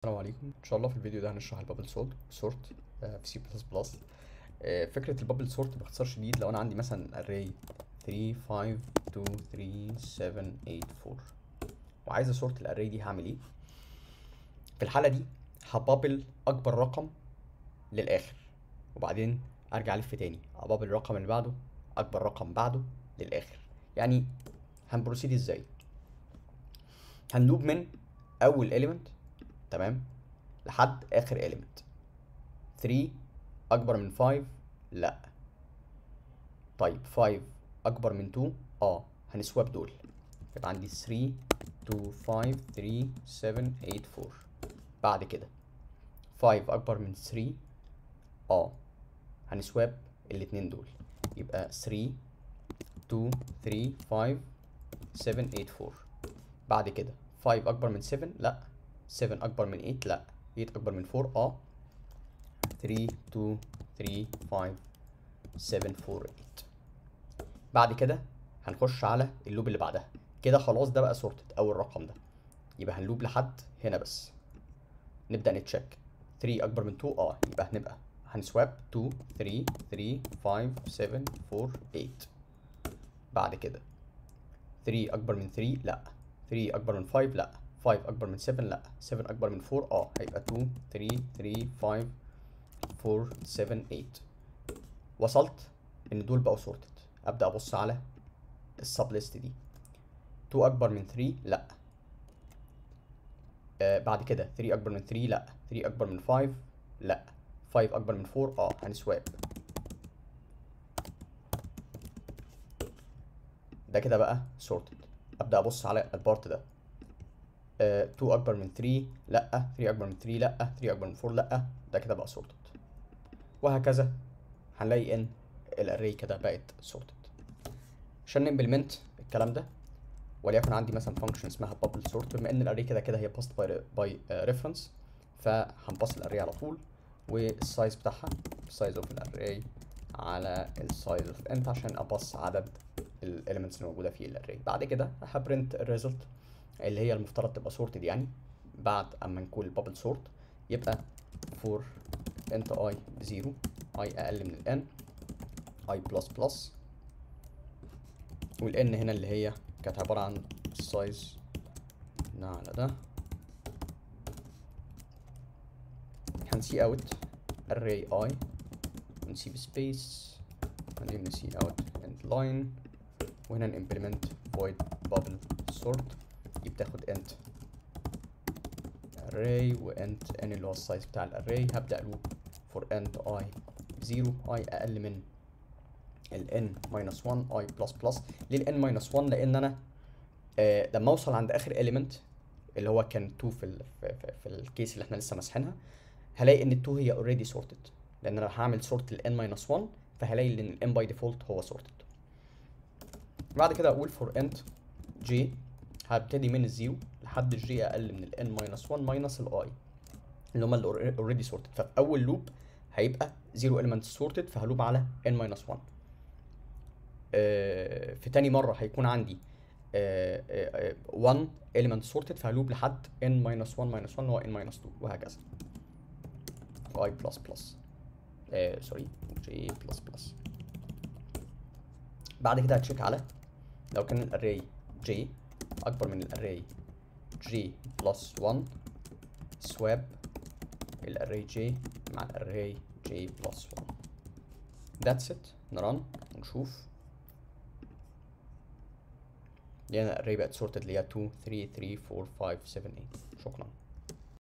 السلام عليكم ان شاء الله في الفيديو ده هنشرح البابل سورت سورت في سي بلس بلس فكره البابل سورت باختصار شديد لو انا عندي مثلا array 3 5 2 3 7 8 4 وعايز اسورت الاري دي هعمل ايه في الحاله دي هبابل اكبر رقم للاخر وبعدين ارجع الف تاني ابابل الرقم اللي بعده اكبر رقم بعده للاخر يعني هنبروسيد ازاي هنلوب من اول element تمام لحد اخر element 3 اكبر من 5 لا طيب 5 اكبر من 2 اه هنسواب دول يبقى عندي 3 2 5 3 7 8 4 بعد كده 5 اكبر من 3 اه هنسواب الاتنين دول يبقى 3 2 3 5 7 8 4 بعد كده 5 اكبر من 7 لا 7 اكبر من 8 لا 8 اكبر من 4 اه 3 2 3 5 7 4 8 بعد كده هنخش على اللوب اللي بعدها كده خلاص ده بقى سورتد اول رقم ده يبقى هنلوب لحد هنا بس نبدا نتشيك 3 اكبر من 2 اه يبقى هنبقى هنسواب 2 3 3 5 7 4 8 بعد كده 3 اكبر من 3 لا 3 اكبر من 5 لا 5 اكبر من 7 لا 7 اكبر من 4 اه هيبقى 2 3 3 5 4 7 8 وصلت ان دول بقوا سورتد ابدا ابص على السب ليست دي 2 اكبر من 3 لا آه بعد كده 3 اكبر من 3 لا 3 اكبر من 5 لا 5 اكبر من 4 اه هنسواب ده كده بقى sorted ابدا ابص على البارت ده آه 2 اكبر من 3 لا 3 اكبر من 3 لا 3 اكبر من 4 لا ده كده بقى sorted وهكذا هنلاقي ان الاري كده بقت sorted عشان نمبلمنت الكلام ده وليكن عندي مثلا فانكشن اسمها bubble sort بما ان الاري كده كده هي passed by, by uh, reference فهنبص الاري على طول والسايز بتاعها size of الاري على السايز اوف انت عشان ابص عدد الاليمنتس اللي موجوده في الاري بعد كده هبرنت الريزلت اللي هي المفترض تبقى sorted يعني بعد اما نقول البابل سورت يبقى for int i 0 i اقل من ال n i بلس بلس والان هنا اللي هي كانت عباره عن السايز ده على ده هنسي اوت array i ونسيب سبيس بعدين نسي اوت end line وهنا نimplement void bubble sort دي بتاخد int array و int n اللي هو السايز بتاع الاري هبدأ لوب for int i 0 i اقل من ال n minus 1 i plus plus ليه ال n minus 1 لان انا آه لما اوصل عند اخر element اللي هو كان 2 في ال في, في, في الكيس اللي احنا لسه ماسحينها هلاقي ان ال 2 هي already sorted لان انا هعمل sort ال n minus 1 فهلاقي ان ال n by default هو sorted بعد كده اقول for int j هبتدي من الزيرو لحد الجي اقل من ال n minus 1 minus ال i اللي هما اللي already sorted ففي اول لوب هيبقى 0 element sorted فهلوب على n minus 1 آه في تاني مرة هيكون عندي آه آه 1 element sorted فهلوب لحد n minus 1 minus 1 اللي هو n minus 2 وهكذا i plus plus آه سوري j plus plus بعد كده هتشيك على لو كان الاري j اكبر من الاري j plus 1 swap الاري j مع الاري j plus 1 that's it نرن ونشوف يعني الاري بقت sorted اللي هي 2 3 3 4 5 7 8 شكرا